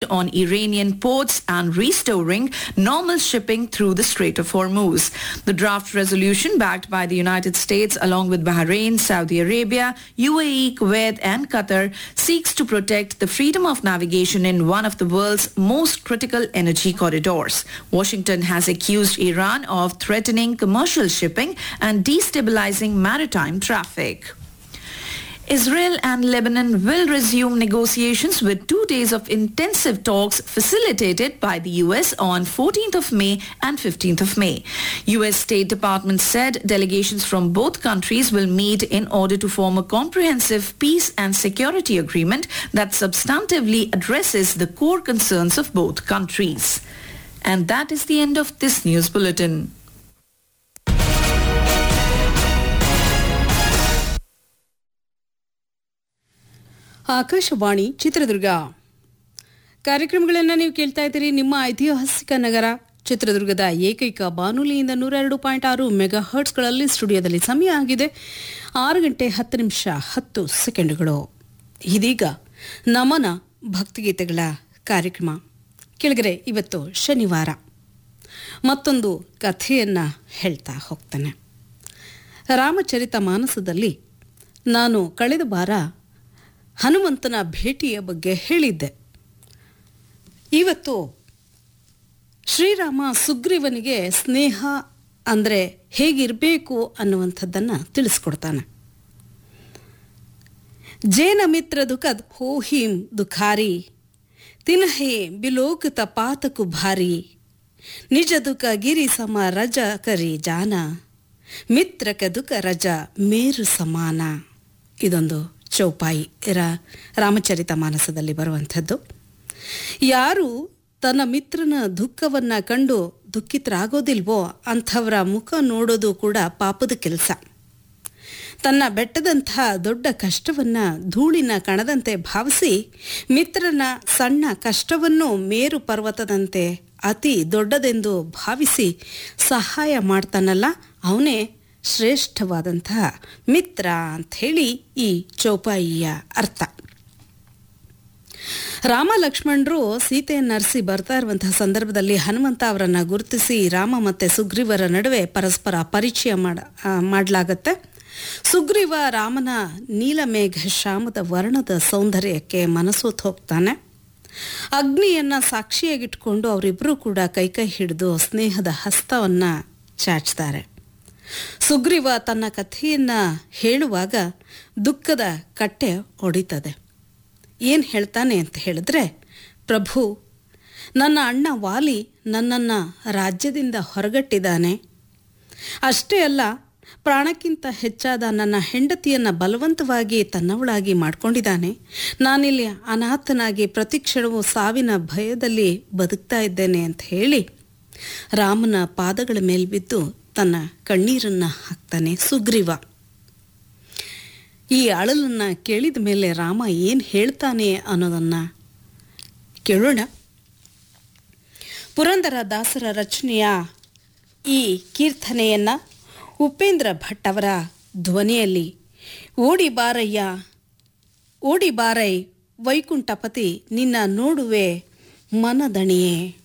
on Iranian ports and restoring normal shipping through the Strait of Hormuz. The draft resolution backed by the United States along with Bahrain, Saudi Arabia, UAE, Kuwait and Qatar seeks to protect the freedom of navigation in one of the world's most critical energy corridors. Washington has accused Iran of threatening commercial shipping and destabilizing maritime traffic. Israel and Lebanon will resume negotiations with two days of intensive talks facilitated by the US on 14th of May and 15th of May. US State Department said delegations from both countries will meet in order to form a comprehensive peace and security agreement that substantively addresses the core concerns of both countries. And that is the end of this news bulletin. Akashvani Chitradurga ಕಾರ್ಯಕ್ರಮಗಳನ್ನು ನೀವು ಕೇಳ್ತಾ ಇದ್ದೀರಿ ನಿಮ್ಮ ಐತಿಹಾಸಿಕ ನಗರ ಚಿತ್ರದುರ್ಗದ ಏಕೈಕ ಬಾನುಲಿಯಿಂದ ನೂರೆರಡು point ಆರು mega ಹರ್ಟ್ಸ್ಗಳಲ್ಲಿ ಸ್ಟುಡಿಯೋದಲ್ಲಿ ಸಮಯ ಆಗಿದೆ ಆರು ಗಂಟೆ ಹತ್ತು ನಿಮಿಷ ಹತ್ತು ಸೆಕೆಂಡುಗಳು ಇದೀಗ ನಮನ ಭಕ್ತಿಗೀತೆಗಳ ಕಾರ್ಯಕ್ರಮ ಕೆಳಗರೆ ಇವತ್ತು ಶನಿವಾರ ಮತ್ತೊಂದು ಕಥೆಯನ್ನು ಹೇಳ್ತಾ ಹೋಗ್ತಾನೆ ರಾಮಚರಿತ ಮಾನಸದಲ್ಲಿ ನಾನು ಕಳೆದ ವಾರ ಹನುಮಂತನ ಭೇಟಿಯ ಬಗ್ಗೆ ಹೇಳಿದ್ದೆ ಇವತ್ತು ಶ್ರೀರಾಮ ಸುಗ್ರೀವನಿಗೆ ಸ್ನೇಹ ಅಂದರೆ ಹೇಗಿರಬೇಕು ಅನ್ನುವಂಥದ್ದನ್ನು ತಿಳಿಸ್ಕೊಡ್ತಾನೆ ಜೇನ ಮಿತ್ರ ದುಃಖದ್ ಹೋಹಿಂ ದುಖಾರಿ ತಿನಹೆ ಬಿಲೋಕತ ಪಾತಕು ಭಾರಿ ನಿಜ ದುಃಖ ಗಿರಿ ಸಮ ರಜ ಕರಿ ಜಾನ ಮಿತ್ರಕ ದುಃಖ ರಜ ಮೇರು ಸಮಾನ ಇದೊಂದು ಚೌಪಾಯಿ ರ ರಾಮಚರಿತ ಮಾನಸದಲ್ಲಿ ಬರುವಂಥದ್ದು ಯಾರು ತನ್ನ ಮಿತ್ರನ ದುಃಖವನ್ನ ಕಂಡು ದುಃಖಿತರಾಗೋದಿಲ್ವೋ ಅಂಥವರ ಮುಖ ನೋಡೋದು ಕೂಡ ಪಾಪದ ಕೆಲಸ ತನ್ನ ಬೆಟ್ಟದಂಥ ದೊಡ್ಡ ಕಷ್ಟವನ್ನ ಧೂಳಿನ ಕಣದಂತೆ ಭಾವಿಸಿ ಮಿತ್ರನ ಸಣ್ಣ ಕಷ್ಟವನ್ನು ಮೇರು ಪರ್ವತದಂತೆ ಅತಿ ದೊಡ್ಡದೆಂದು ಭಾವಿಸಿ ಸಹಾಯ ಮಾಡ್ತಾನಲ್ಲ ಅವನೇ ಶ್ರೇಷ್ಠವಾದಂತಹ ಮಿತ್ರ ಅಂಥೇಳಿ ಈ ಚೌಪಾಯಿಯ ಅರ್ಥ ರಾಮ ಲಕ್ಷ್ಮಣರು ಸೀತೆಯನ್ನು ಅರಸಿ ಬರ್ತಾ ಇರುವಂತಹ ಸಂದರ್ಭದಲ್ಲಿ ಹನುಮಂತ ಅವರನ್ನ ಗುರುತಿಸಿ ರಾಮ ಮತ್ತೆ ಸುಗ್ರೀವರ ನಡುವೆ ಪರಸ್ಪರ ಪರಿಚಯ ಮಾಡ ಮಾಡಲಾಗತ್ತೆ ಸುಗ್ರೀವ ರಾಮನ ನೀಲಮೇಘ ಶ್ಯಾಮದ ವರ್ಣದ ಸೌಂದರ್ಯಕ್ಕೆ ಮನಸೋತ್ ಹೋಗ್ತಾನೆ ಅಗ್ನಿಯನ್ನ ಸಾಕ್ಷಿಯಾಗಿಟ್ಕೊಂಡು ಅವರಿಬ್ಬರೂ ಕೂಡ ಕೈಕೈ ಹಿಡಿದು ಸ್ನೇಹದ ಹಸ್ತವನ್ನ ಚಾಚ್ತಾರೆ ಸುಗ್ರೀವ ತನ್ನ ಕಥೆಯನ್ನ ಹೇಳುವಾಗ ದುಃಖದ ಕಟ್ಟೆ ಒಡಿತದೆ ಏನು ಹೇಳ್ತಾನೆ ಅಂತ ಹೇಳಿದ್ರೆ ಪ್ರಭು ನನ್ನ ಅಣ್ಣ ವಾಲಿ ನನ್ನನ್ನು ರಾಜ್ಯದಿಂದ ಹೊರಗಟ್ಟಿದ್ದಾನೆ ಅಷ್ಟೇ ಅಲ್ಲ ಪ್ರಾಣಕ್ಕಿಂತ ಹೆಚ್ಚಾದ ನನ್ನ ಹೆಂಡತಿಯನ್ನು ಬಲವಂತವಾಗಿ ತನ್ನವಳಾಗಿ ಮಾಡ್ಕೊಂಡಿದ್ದಾನೆ ನಾನಿಲ್ಲಿ ಅನಾಥನಾಗಿ ಪ್ರತಿಕ್ಷಣವೂ ಸಾವಿನ ಭಯದಲ್ಲಿ ಬದುಕ್ತಾ ಇದ್ದೇನೆ ಅಂತ ಹೇಳಿ ರಾಮನ ಪಾದಗಳ ಮೇಲೆ ಬಿದ್ದು ತನ್ನ ಕಣ್ಣೀರನ್ನು ಹಾಕ್ತಾನೆ ಸುಗ್ರೀವ ಈ ಅಳಲನ್ನು ಕೇಳಿದ ಮೇಲೆ ರಾಮ ಏನು ಹೇಳ್ತಾನೆ ಅನ್ನೋದನ್ನು ಕೇಳೋಣ ಪುರಂದರ ದಾಸರ ರಚನೆಯ ಈ ಕೀರ್ತನೆಯನ್ನು ಉಪೇಂದ್ರ ಭಟ್ ಅವರ ಧ್ವನಿಯಲ್ಲಿ ಓಡಿ ಬಾರಯ್ಯ ಓಡಿ ಬಾರೈ ವೈಕುಂಠಪತಿ ನಿನ್ನ ನೋಡುವೆ ಮನದಣಿಯೇ